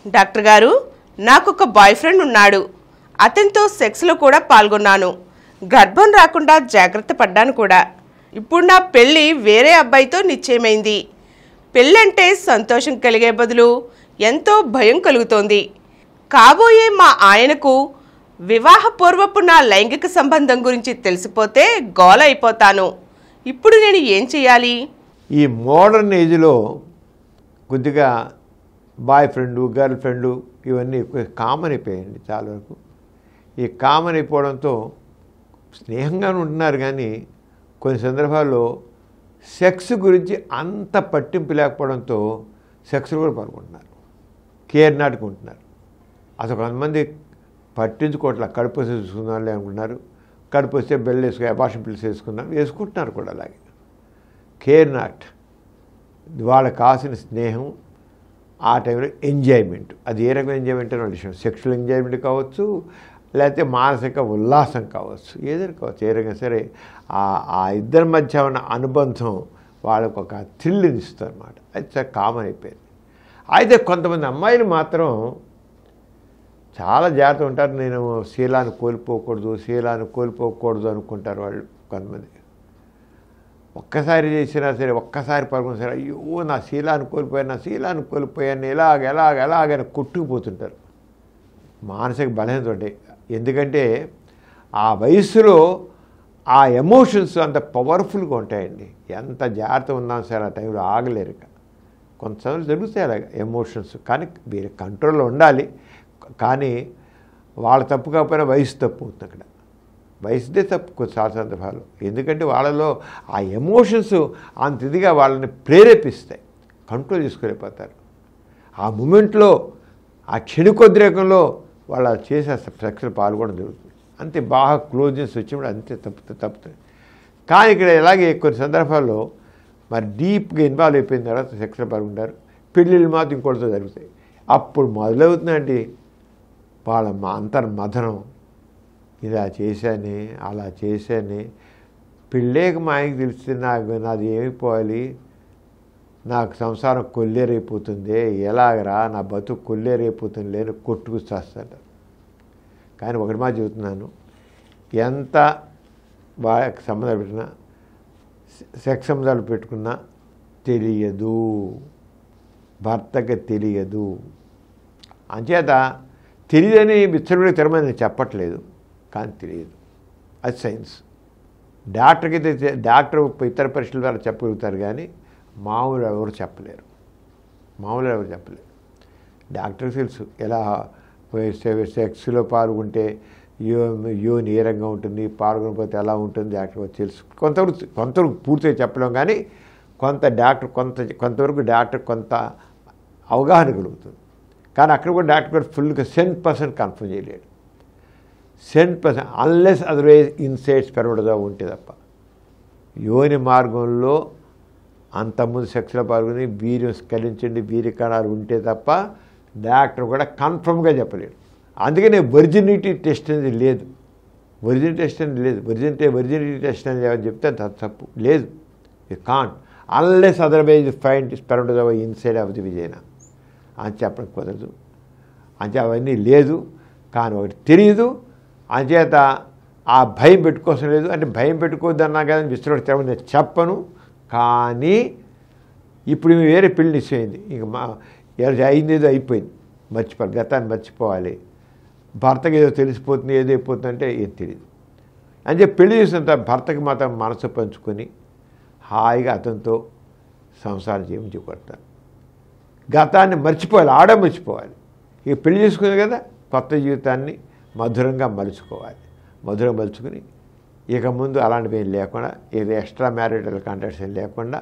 Doctor గారు నాకు ఒక బాయ్ ఫ్రెండ్ ఉన్నాడు అతనితో సెక్స్లో కూడా పాల్గొన్నాను గర్భం రాకుండా జాగ్రత్త పడ్డాను కూడా ఇప్పుడు నా పెళ్ళి వేరే అబ్బాయితో నిశ్చయమైంది పెళ్ళంటే సంతోషం కలిగే బదులు ఎంతో భయం కలుగుతోంది కాబోయే మా ఆయనకు వివాహపూర్వపు నా లైంగిక సంబంధం గురించి తెలిసిపోతే గోల అయిపోతాను ఇప్పుడు నేను ఏం చేయాలి ఈ మోడర్న్ ఏజ్లో కొద్దిగా బాయ్ ఫ్రెండు గర్ల్ ఫ్రెండు ఇవన్నీ కామన్ అయిపోయాయండి చాలా వరకు ఈ కామన్ అయిపోవడంతో స్నేహంగానే ఉంటున్నారు కానీ కొన్ని సందర్భాల్లో సెక్స్ గురించి అంత పట్టింపు లేకపోవడంతో సెక్స్లో కూడా పాల్గొంటున్నారు కేర్ నాటుకుంటున్నారు అసలు కొంతమంది పట్టించుకోవట్ల కడుపు వస్తే చూసుకుందాం అనుకుంటున్నారు కడుపు వస్తే బెల్ వేసుకుని అబాషన్ పిల్స్ వేసుకున్నారు వేసుకుంటున్నారు కూడా అలాగే కేర్ నాట్ వాళ్ళకి కావాల్సిన స్నేహం ఆ టైంలో ఎంజాయ్మెంట్ అది ఏ రకమైన ఎంజాయ్మెంట్ అనే విషయం సెక్షువల్ ఎంజాయ్మెంట్ కావచ్చు లేకపోతే మానసిక ఉల్లాసం కావచ్చు ఏదైనా కావచ్చు ఏ రకంగా సరే ఆ ఆ ఇద్దరి మధ్య ఉన్న అనుబంధం వాళ్ళకు ఒక థ్రిల్ని ఇస్తుంది అనమాట అది చాలా కామన్ అయిపోయింది అయితే కొంతమంది అమ్మాయిలు మాత్రం చాలా జాగ్రత్త ఉంటారు నేను శీలాన్ని కోల్పోకూడదు శీలాన్ని కోల్పోకూడదు అనుకుంటారు వాళ్ళు కొంతమంది ఒక్కసారి చేసినా సరే ఒక్కసారి పడుకున్నా సరే అయ్యో నా శీలాన్ని కోల్పోయాను నా శీలాన్ని కోల్పోయాను ఎలాగ ఎలాగ ఎలాగని కొట్టుకుపోతుంటారు మానసిక బలహీనత ఉంటాయి ఎందుకంటే ఆ వయసులో ఆ ఎమోషన్స్ అంత పవర్ఫుల్గా ఉంటాయండి ఎంత జాగ్రత్త ఉన్నా సరే ఆ టైంలో ఆగలేరు ఇక కొంతసార్లు జరుగుతాయి అలాగ ఎమోషన్స్ కానీ మీరు కంట్రోల్లో ఉండాలి కానీ వాళ్ళ తప్పు కాకపోయినా వయసు తప్పు అవుతుంది అక్కడ వయసుదే తప్పు కొన్ని చాలా సందర్భాలు ఎందుకంటే వాళ్ళలో ఆ ఎమోషన్స్ అంత ఇదిగా వాళ్ళని ప్రేరేపిస్తాయి కంట్రోల్ చేసుకోలేకపోతారు ఆ మూమెంట్లో ఆ క్షణికోద్రేకంలో వాళ్ళ చేసే సెక్స్లో పాల్గొనడం జరుగుతుంది అంతే బాగా క్లోజ్నెస్ వచ్చినప్పుడు అంతే తప్పుతుంది తప్పుతుంది కానీ ఇక్కడ ఇలాగే కొన్ని సందర్భాల్లో మరి డీప్గా ఇన్వాల్వ్ అయిపోయిన తర్వాత సెక్స్లో పాల్గొంటారు పెళ్ళిళ్ళు మాత్రం ఇంకోటితో జరుగుతాయి అప్పుడు మొదలవుతుందండి వాళ్ళ మా అంతర్మథనం ఇలా చేశాను అలా చేశాను పెళ్ళేక మా ఆయనకి తెలిస్తే నాకు నాది ఏమైపోవాలి నాకు సంసారం కొల్లేరైపోతుంది ఎలాగరా నా బతుకు కొల్లేరైపోతుంది లేని కొట్టుకు చేస్తాడు కానీ ఒకటి మా చెబుతున్నాను ఎంత వాళ్ళకి సంబంధాలు పెట్టినా సెక్స్ సంబంధాలు పెట్టుకున్నా తెలియదు భర్తకి తెలియదు అంచేత తెలియదని విచ్చరుడికి తెరమని నేను చెప్పట్లేదు కానీ తెలియదు అది సైన్స్ డాక్టర్కి అయితే డాక్టర్ ఇతర పరీక్షల ద్వారా చెప్పగలుగుతారు కానీ మామూలు ఎవరు చెప్పలేరు మామూలు ఎవరు చెప్పలేరు డాక్టర్కి తెలుసు ఎలా సెక్స్లో పాల్గొంటే యో యోని ఏ రంగా ఉంటుంది పాల్గొనకపోతే ఎలా ఉంటుంది డాక్టర్కి తెలుసు కొంతవరకు కొంతవరకు పూర్తిగా చెప్పలేం కానీ కొంత డాక్టర్ కొంత కొంతవరకు డాక్టర్ కొంత అవగాహన కలుగుతుంది కానీ అక్కడ కూడా డాక్టర్ గారు ఫుల్గా సెంట్ పర్సెంట్ కన్ఫర్మ్ చేయలేడు cent percent unless otherwise insights పెరగడదా ఉంటే తప్ప యోని మార్గంలో అంతకుముందు సెక్స్లో పాల్గొని వీర్యం స్కలించండి వీర్య కణాలు ఉంటే తప్ప డాక్టర్ కూడా కన్ఫర్మ్గా చెప్పలేడు అందుకనే ఒరిజినిటీ టెస్ట్ అనేది లేదు ఒరిజిన్ టెస్ట్ అనేది లేదు ఒరిజినిటీ ఒరిజినిటీ టెస్ట్ అనేది ఏమని చెప్తే అది తప్పు లేదు you can't unless otherwise find స్పెరడో ఇన్సైడ్ ఆఫ్ ది విజయన అని చెప్పడం కుదరదు అంచే అవన్నీ లేదు కానీ ఒకటి తెలియదు అంచేత ఆ భయం పెట్టుకోసం లేదు అంటే భయం పెట్టుకోవద్దన్నా కదా విశ్వనాథ్ తెరవ నేను చెప్పను కానీ ఇప్పుడు ఈమె వేరే పెళ్లి నిశ్చయింది ఇంక మా ఏదో అయింది ఏదో అయిపోయింది మర్చిపోవాలి గతాన్ని మర్చిపోవాలి భర్తకి ఏదో తెలిసిపోతుంది ఏదో అయిపోతుంది అంటే ఏం తెలియదు అని చెప్పి పెళ్లి చేసినంత భర్తకి మాత్రం మనసు పంచుకొని హాయిగా అతనితో సంసారం చేయించుకొడతాను గతాన్ని మర్చిపోవాలి ఆడ మర్చిపోవాలి ఇక పెళ్లి చేసుకుంది కదా కొత్త జీవితాన్ని మధురంగా మలుచుకోవాలి మధురంగా మలుచుకుని ఇక ముందు అలాంటివి ఏం లేకుండా ఇది ఎక్స్ట్రా మ్యారిటల్ కాంటాక్ట్స్ ఏం లేకుండా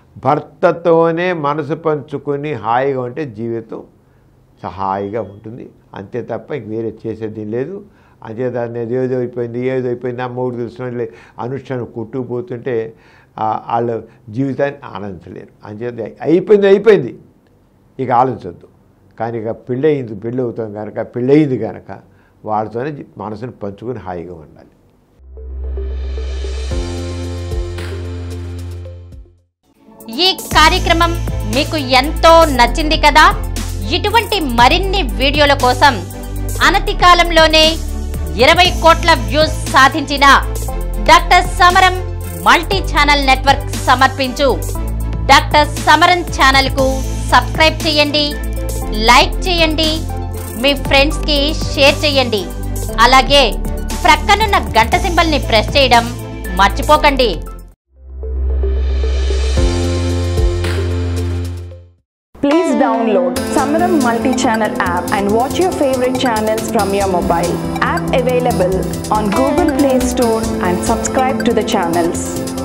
భర్తతోనే మనసు పంచుకొని హాయిగా ఉంటే జీవితం హాయిగా ఉంటుంది అంతే తప్ప ఇంక వేరే చేసేది లేదు అంచేత అనేది ఏదో అయిపోయింది ఏదో అయిపోయింది ఆ మూడు తెలిసిన అనుష్ఠానం కొట్టుకుపోతుంటే వాళ్ళ జీవితాన్ని ఆనందించలేరు అంచేత అయిపోయింది అయిపోయింది ఇక ఆలోచించద్దు కానీ ఇక పెళ్ళి అయింది పెళ్ళి అవుతాం కనుక పెళ్ళి అయింది కనుక వాళ్ళతోనే మనసుని పంచుకొని హాయిగా ఉండాలి ఈ కార్యక్రమం మీకు ఎంతో నచ్చింది కదా ఇటువంటి మరిన్ని వీడియోల కోసం అనతి కాలంలోనే ఇరవై కోట్ల వ్యూస్ సాధించిన doctor Samaram multi channel network సమర్పించు డాక్టర్ సమరన్ ఛానల్ కు సబ్స్క్రైబ్ చేయండి లైక్ చేయండి మీ ఫ్రెండ్స్ కి షేర్ చేయండి అలాగే ప్రక్కనున్న గంట సింబల్ ని ప్రెస్ చేయడం మర్చిపోకండి Please download Samaram multi-channel app and watch your favorite channels from your mobile. App available on Google Play Store and subscribe to the channels.